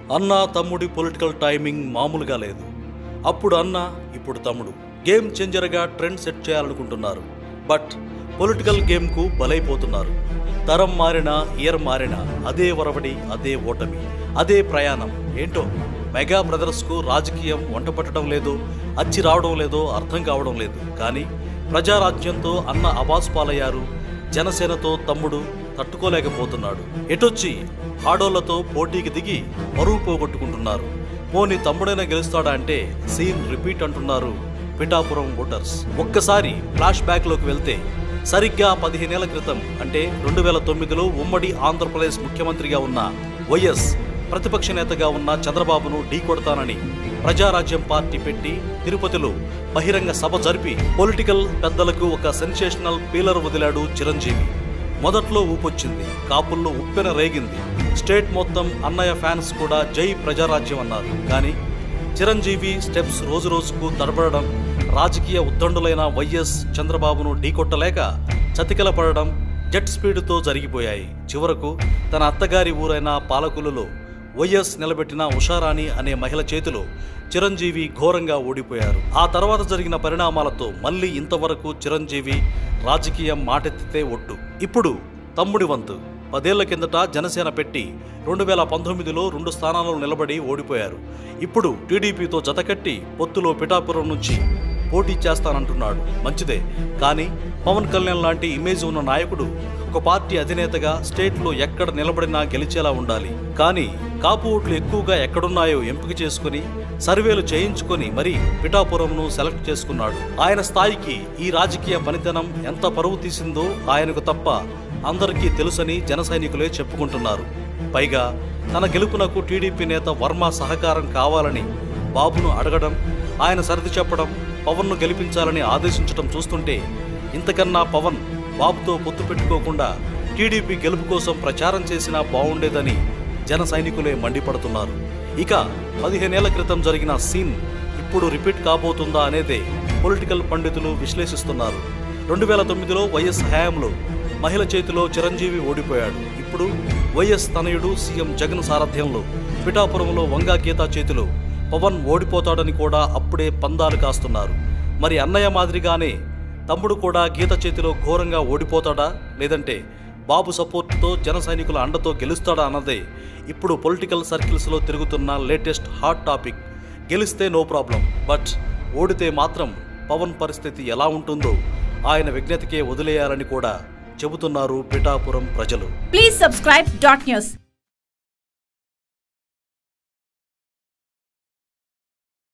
అన్న తమ్ముడి political timing మామూలుగా లేదు అప్పుడు అన్న ఇప్పుడు తమ్ముడు గేమ్ చేంజర్గా ట్రెండ్ సెట్ చేయాలనుకుంటున్నారు బట్ పొలిటికల్ గేమ్కు బలైపోతున్నారు తరం మారినా ఇయర్ మారినా అదే వరవడి అదే ఓటమి అదే ప్రయాణం ఏంటో మెగా బ్రదర్స్కు రాజకీయం వంట పట్టడం లేదో అచ్చి రావడం లేదో అర్థం కావడం లేదు కానీ ప్రజారాజ్యంతో అన్న అబాస్ పాలయ్యారు జనసేనతో తమ్ముడు తట్టుకోలేకపోతున్నాడు ఎటొచ్చి ఆడోళ్లతో పోటీకి దిగి పరువు పోగొట్టుకుంటున్నారు పోని తమ్ముడైనా గెలుస్తాడా అంటే సీన్ రిపీట్ అంటున్నారు పిఠాపురం ఓటర్స్ ఒక్కసారి ఫ్లాష్ బ్యాక్లోకి వెళ్తే సరిగ్గా పదిహేనేళ్ల క్రితం అంటే రెండు వేల తొమ్మిదిలో ఉమ్మడి ఆంధ్రప్రదేశ్ ముఖ్యమంత్రిగా ఉన్న వైఎస్ ప్రతిపక్ష నేతగా ఉన్న చంద్రబాబును ఢీకొడతానని ప్రజారాజ్యం పార్టీ పెట్టి తిరుపతిలో బహిరంగ సభ జరిపి పొలిటికల్ పెద్దలకు ఒక సెన్సేషనల్ పీలర్ వదిలాడు చిరంజీవి మొదట్లో ఊపొచ్చింది కాపుల్లో ఉప్పెన రేగింది స్టేట్ మొత్తం అన్నయ్య ఫ్యాన్స్ కూడా జై ప్రజారాజ్యం అన్నారు కానీ చిరంజీవి స్టెప్స్ రోజు రోజుకు తడబడడం రాజకీయ ఉద్దండులైన వైఎస్ చంద్రబాబును ఢీకొట్టలేక చతికిల పడడం జెట్ స్పీడ్తో జరిగిపోయాయి చివరకు తన అత్తగారి ఊరైన పాలకులలో వైఎస్ నిలబెట్టిన ఉషారాణి అనే మహిళ చేతిలో చిరంజీవి ఘోరంగా ఓడిపోయారు ఆ తర్వాత జరిగిన పరిణామాలతో మళ్ళీ ఇంతవరకు చిరంజీవి రాజకీయం మాటెత్తితే ఒట్టు ఇప్పుడు తమ్ముడి వంతు పదేళ్ల కిందట జనసేన పెట్టి రెండు వేల పంతొమ్మిదిలో రెండు స్థానాల్లో నిలబడి ఓడిపోయారు ఇప్పుడు టీడీపీతో జతకట్టి పొత్తులో పిఠాపురం నుంచి పోటీ చేస్తానంటున్నాడు మంచిదే కానీ పవన్ కళ్యాణ్ లాంటి ఇమేజ్ ఉన్న నాయకుడు ఒక పార్టీ అధినేతగా స్టేట్లో ఎక్కడ నిలబడినా గెలిచేలా ఉండాలి కానీ కాపు ఓట్లు ఎక్కువగా ఎక్కడున్నాయో ఎంపిక చేసుకుని సర్వేలు చేయించుకొని మరి పిఠాపురంను సెలెక్ట్ చేసుకున్నాడు ఆయన స్థాయికి ఈ రాజకీయ పనితనం ఎంత పరువు తీసిందో ఆయనకు తప్ప అందరికీ తెలుసని జన సైనికులే చెప్పుకుంటున్నారు పైగా తన గెలుపునకు టీడీపీ నేత వర్మ సహకారం కావాలని బాబును అడగడం ఆయన సర్ది చెప్పడం పవన్ను గెలిపించాలని ఆదేశించడం చూస్తుంటే ఇంతకన్నా పవన్ బాబుతో పొత్తు పెట్టుకోకుండా టీడీపీ గెలుపు కోసం ప్రచారం చేసినా బాగుండేదని జన సైనికులే మండిపడుతున్నారు ఇక పదిహేనేళ్ల క్రితం జరిగిన సీన్ ఇప్పుడు రిపీట్ కాబోతుందా అనేదే పొలిటికల్ పండితులు విశ్లేషిస్తున్నారు రెండు వేల తొమ్మిదిలో వైఎస్ హయాంలో మహిళ చేతిలో చిరంజీవి ఓడిపోయాడు ఇప్పుడు వైఎస్ తనయుడు సీఎం జగన్ సారథ్యంలో పిఠాపురంలో వంగా గీత చేతిలో పవన్ ఓడిపోతాడని కూడా అప్పుడే పందాలు కాస్తున్నారు మరి అన్నయ్య మాదిరిగానే తమ్ముడు కూడా గీత చేతిలో ఘోరంగా ఓడిపోతాడా లేదంటే బాబు సపోర్టుతో జన సైనికుల అండతో గెలుస్తాడా అన్నదే ఇప్పుడు పొలిటికల్ సర్కిల్స్లో తిరుగుతున్న లేటెస్ట్ హాట్ టాపిక్ గెలిస్తే నో ప్రాబ్లం బట్ ఓడితే మాత్రం పవన్ పరిస్థితి ఎలా ఉంటుందో ఆయన విజ్ఞతకే వదిలేయాలని కూడా చెబుతున్నారు పిఠాపురం ప్రజలు Please subscribe dot news